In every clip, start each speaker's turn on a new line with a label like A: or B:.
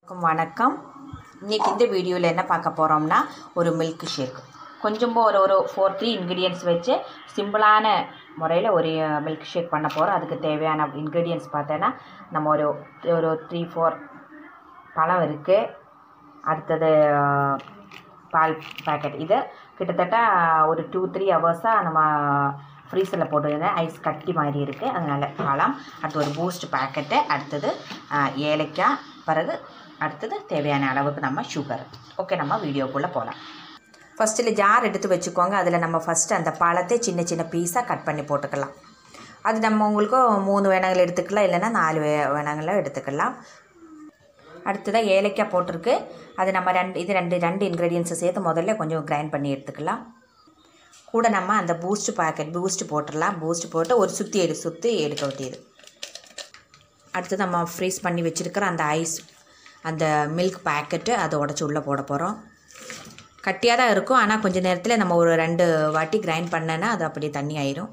A: எல்லாருக்கும் வணக்கம் இன்றைக்கி இந்த வீடியோவில் என்ன பார்க்க போகிறோம்னா ஒரு மில்க் ஷேக் கொஞ்சம் ஒரு ஒரு ஃபோர் த்ரீ இன்க்ரீடியன்ஸ் வச்சு சிம்பிளான முறையில் ஒரு மில்க் ஷேக் பண்ண போகிறோம் அதுக்கு தேவையான இன்க்ரீடியன்ஸ் பார்த்தோன்னா நம்ம ஒரு ஒரு த்ரீ ஃபோர் பழம் இருக்குது அடுத்தது பால் பேக்கெட் இது கிட்டத்தட்ட ஒரு டூ த்ரீ ஹவர்ஸாக நம்ம ஃப்ரீசரில் போட்டுருந்தேன் ஐஸ் கட்டி மாதிரி இருக்குது அதனால் பழம் அடுத்து ஒரு பூஸ்ட் பேக்கெட்டு அடுத்தது ஆஹ், ஏலக்காய் பிறகு அடுத்தது தேவையான அளவுக்கு நம்ம சுகர் ஓகே நம்ம வீடியோக்குள்ளே போகலாம் ஃபஸ்ட்டில் ஜார் எடுத்து வச்சுக்கோங்க அதில் நம்ம ஃபஸ்ட்டு அந்த பழத்தை சின்ன சின்ன பீஸாக கட் பண்ணி போட்டுக்கலாம் அது நம்ம உங்களுக்கு மூணு வேணாங்கள் எடுத்துக்கலாம் இல்லைன்னா நாலு வே வேணாங்களும் எடுத்துக்கலாம் அடுத்ததாக ஏலக்காய் போட்டிருக்கு அது நம்ம ரெண்டு இது ரெண்டு ரெண்டு இன்க்ரீடியன்ஸை சேர்த்து முதல்ல கொஞ்சம் கிரைண்ட் பண்ணி எடுத்துக்கலாம் கூட நம்ம அந்த பூஸ்ட் பாக்கெட் பூஸ்ட் போட்டுடலாம் பூஸ்ட் போட்டு ஒரு சுற்றி எடு சுற்றி எடுக்க வேண்டியது அடுத்து நம்ம ஃப்ரீஸ் பண்ணி வச்சுருக்கிற அந்த ஐஸ் அந்த மில்க் பேக்கெட்டு அதை உடச்சி உள்ளே போட போகிறோம் கட்டியாக தான் இருக்கும் ஆனால் கொஞ்சம் நேரத்தில் நம்ம ஒரு ரெண்டு வாட்டி கிரைண்ட் பண்ணேன்னா அது அப்படியே தண்ணி ஆயிரும்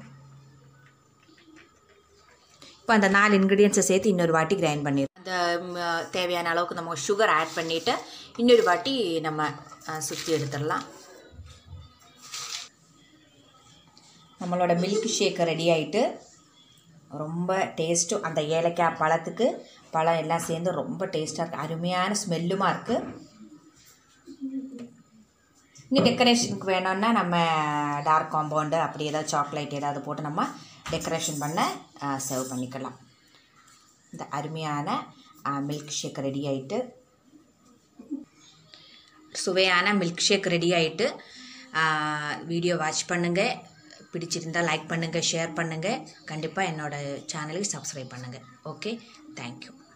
A: இப்போ அந்த நாலு இன்க்ரீடியன்ஸை சேர்த்து இன்னொரு வாட்டி கிரைண்ட் பண்ணிடுறோம் அந்த ம், தேவையான அளவுக்கு நம்ம சுகர் ஆட் பண்ணிவிட்டு இன்னொரு வாட்டி நம்ம சுற்றி எடுத்துடலாம் நம்மளோட மில்க் ஷேக் ரெடி ஆகிட்டு ரொம்ப டேஸ்ட்டும் அந்த ஏலக்காய் பழத்துக்கு பழம் எல்லாம் சேர்ந்து ரொம்ப டேஸ்ட்டாக இருக்குது அருமையான ஸ்மெல்லுமா இருக்குது இன்னும் டெக்கரேஷனுக்கு வேணும்னா நம்ம டார்க் காம்பவுண்டு அப்படி ஏதாவது சாக்லேட் ஏதாவது போட்டு நம்ம டெக்கரேஷன் பண்ண சர்வ் பண்ணிக்கலாம் இந்த அருமையான மில்க் ஷேக் ரெடி ஆகிட்டு சுவையான மில்க் ஷேக் ரெடி ஆகிட்டு வீடியோ வாட்ச் பண்ணுங்கள் பிடிச்சிருந்தால் லைக் பண்ணுங்கள் ஷேர் பண்ணுங்கள் கண்டிப்பாக என்னோடய சேனலுக்கு சப்ஸ்கிரைப் பண்ணுங்கள் ஓகே தேங்க்யூ